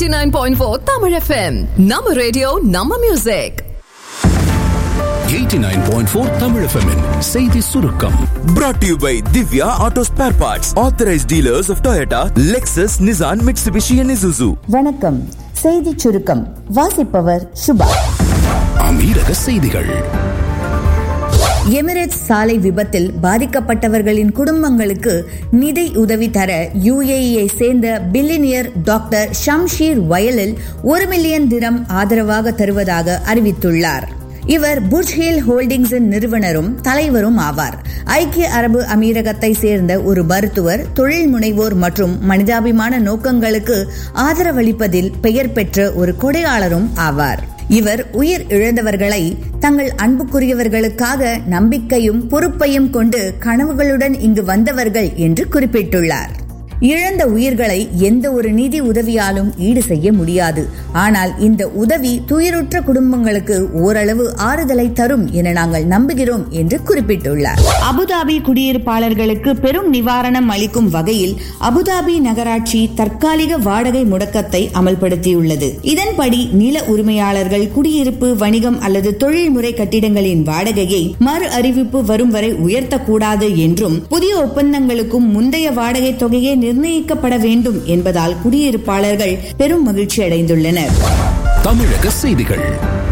89.4 Tamil FM. நம்ம radio நம்ம music 89.4 Tamil FM -இன் செய்தி சுருக்கம் Brought to you by Divya Auto Spare Parts, authorized dealers of Toyota, Lexus, Nissan, Mitsubishi, and Isuzu. வணக்கம் செய்திச் சுருக்கம் வாசிப்பவர் சுபா அமீரக செய்திகள் எமிரேட்ஸ் சாலை விபத்தில் பாதிக்கப்பட்டவர்களின் குடும்பங்களுக்கு நிதி உதவி தர யுஏஇயை சேர்ந்த பில்லினியர் டாக்டர் ஷம்ஷீர் வயலில் ஒரு மில்லியன் தினம் ஆதரவாக தருவதாக அறிவித்துள்ளார் இவர் புர்ஜ் ஹில் ஹோல்டிங்ஸின் நிறுவனரும் தலைவரும் ஆவார் ஐக்கிய அரபு அமீரகத்தை சேர்ந்த ஒரு மருத்துவர் தொழில் முனைவோர் மற்றும் மனிதாபிமான நோக்கங்களுக்கு ஆதரவளிப்பதில் பெயர் பெற்ற ஒரு கொடையாளரும் ஆவார் இவர் உயிர் இழந்தவர்களை தங்கள் அன்புக்குரியவர்களுக்காக நம்பிக்கையும் பொறுப்பையும் கொண்டு கனவுகளுடன் இங்கு வந்தவர்கள் என்று குறிப்பிட்டுள்ளார் இழந்த உயிர்களை எந்த ஒரு நிதி உதவியாலும் ஈடு செய்ய முடியாது ஆனால் இந்த உதவி துயருற்ற குடும்பங்களுக்கு ஓரளவு ஆறுதலை தரும் என நாங்கள் நம்புகிறோம் என்று குறிப்பிட்டுள்ளார் அபுதாபி குடியிருப்பாளர்களுக்கு பெரும் நிவாரணம் அளிக்கும் வகையில் அபுதாபி நகராட்சி தற்காலிக வாடகை முடக்கத்தை அமல்படுத்தியுள்ளது இதன்படி நில உரிமையாளர்கள் குடியிருப்பு வணிகம் அல்லது தொழில்முறை கட்டிடங்களின் வாடகையை மறு அறிவிப்பு வரும் வரை உயர்த்தக்கூடாது என்றும் புதிய ஒப்பந்தங்களுக்கும் முந்தைய வாடகை தொகையே நிர்ணயிக்கப்பட வேண்டும் என்பதால் குடியிருப்பாளர்கள் பெரும் மகிழ்ச்சி அடைந்துள்ளனர் தமிழக செய்திகள்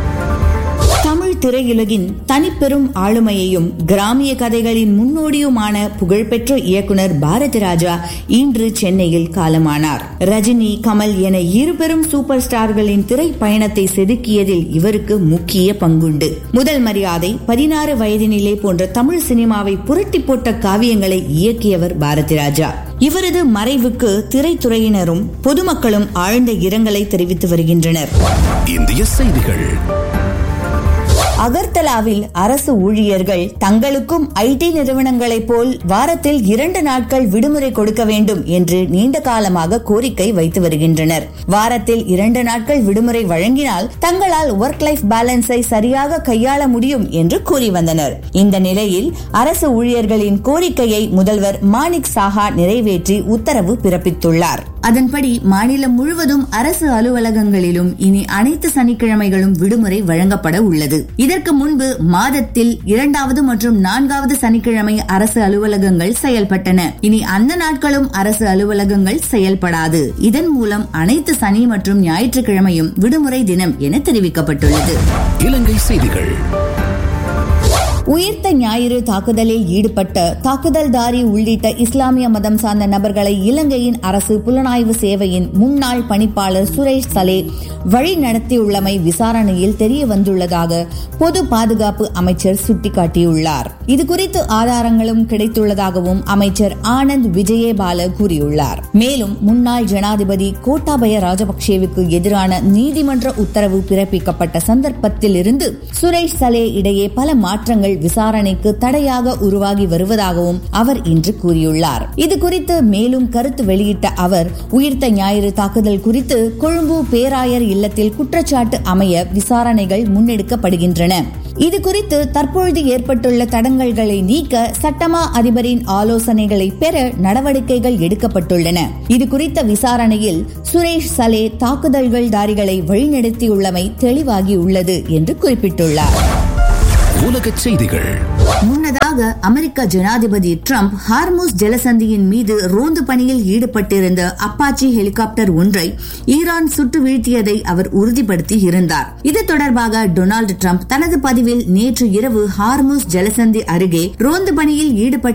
தமிழ் திரையுலகின் தனிப்பெரும் ஆளுமையையும் கிராமிய கதைகளின் முன்னோடியுமான புகழ்பெற்ற இயக்குனர் பாரதி ராஜா இன்று சென்னையில் காலமானார் ரஜினி கமல் என இரு பெரும் சூப்பர் ஸ்டார்களின் திரை பயணத்தை செதுக்கியதில் இவருக்கு முக்கிய பங்குண்டு முதல் மரியாதை பதினாறு வயதினிலே போன்ற தமிழ் சினிமாவை புரட்டி போட்ட காவியங்களை இயக்கியவர் பாரதி ராஜா இவரது மறைவுக்கு திரைத்துறையினரும் பொதுமக்களும் ஆழ்ந்த இரங்கலை தெரிவித்து வருகின்றனர் இந்திய செய்திகள் அகர்தலாவில் அரசு ஊழியர்கள் தங்களுக்கும் ஐடி நிறுவனங்களைப் போல் வாரத்தில் இரண்டு நாட்கள் விடுமுறை கொடுக்க வேண்டும் என்று நீண்ட காலமாக கோரிக்கை வைத்து வருகின்றனர் வாரத்தில் இரண்டு நாட்கள் விடுமுறை வழங்கினால் தங்களால் ஒர்க் லைஃப் பேலன்ஸை சரியாக கையாள முடியும் என்று கூறி வந்தனர் இந்த நிலையில் அரசு ஊழியர்களின் கோரிக்கையை முதல்வர் மாணிக் சாஹா நிறைவேற்றி உத்தரவு பிறப்பித்துள்ளார் அதன்படி மாநிலம் முழுவதும் அரசு அலுவலகங்களிலும் இனி அனைத்து சனிக்கிழமைகளும் விடுமுறை வழங்கப்பட உள்ளது இதற்கு முன்பு மாதத்தில் இரண்டாவது மற்றும் நான்காவது சனிக்கிழமை அரசு அலுவலகங்கள் செயல்பட்டன இனி அந்த நாட்களும் அரசு அலுவலகங்கள் செயல்படாது இதன் மூலம் அனைத்து சனி மற்றும் ஞாயிற்றுக்கிழமையும் விடுமுறை தினம் என தெரிவிக்கப்பட்டுள்ளது இலங்கை செய்திகள் உயிர்த்த ஞாயிறு தாக்குதலில் ஈடுபட்ட தாக்குதல்தாரி உள்ளிட்ட இஸ்லாமிய மதம் சார்ந்த நபர்களை இலங்கையின் அரசு புலனாய்வு சேவையின் முன்னாள் பணிப்பாளர் சுரேஷ் சலே வழி நடத்தியுள்ளமை விசாரணையில் தெரிய வந்துள்ளதாக பொது பாதுகாப்பு அமைச்சர் சுட்டிக்காட்டியுள்ளார் இதுகுறித்து ஆதாரங்களும் கிடைத்துள்ளதாகவும் அமைச்சர் ஆனந்த் விஜயபால கூறியுள்ளார் மேலும் முன்னாள் ஜனாதிபதி கோட்டாபய ராஜபக்சேவுக்கு எதிரான நீதிமன்ற உத்தரவு பிறப்பிக்கப்பட்ட சந்தர்ப்பத்தில் இருந்து சுரேஷ் சலே இடையே பல மாற்றங்கள் விசாரணைக்கு தடையாக உருவாகி வருவதாகவும் அவர் இன்று கூறியுள்ளார் இது குறித்து மேலும் கருத்து வெளியிட்ட அவர் உயிர்த்த ஞாயிறு தாக்குதல் குறித்து கொழும்பு பேராயர் இல்லத்தில் குற்றச்சாட்டு அமைய விசாரணைகள் முன்னெடுக்கப்படுகின்றன இது குறித்து தற்பொழுது ஏற்பட்டுள்ள தடங்கல்களை நீக்க சட்டமா அதிபரின் ஆலோசனைகளை பெற நடவடிக்கைகள் எடுக்கப்பட்டுள்ளன இது குறித்த விசாரணையில் சுரேஷ் சலே தாக்குதல்கள் தாரிகளை வழிநடத்தியுள்ளமை தெளிவாகியுள்ளது என்று குறிப்பிட்டுள்ளார் உலக செய்திகள் முன்னதாக அமெரிக்க ஜனாதிபதி டிரம்ப் ஹார்மோஸ் ஜலசந்தியின் மீது ரோந்து பணியில் ஈடுபட்டிருந்த அப்பாச்சி ஹெலிகாப்டர் ஒன்றை ஈரான் சுட்டு வீழ்த்தியதை அவர் உறுதிப்படுத்தி இருந்தார் இது தொடர்பாக டொனால்டு டிரம்ப் தனது பதிவில் நேற்று இரவு ஹார்மோஸ் ஜலசந்தி அருகே ரோந்து பணியில் ஈடுபட்ட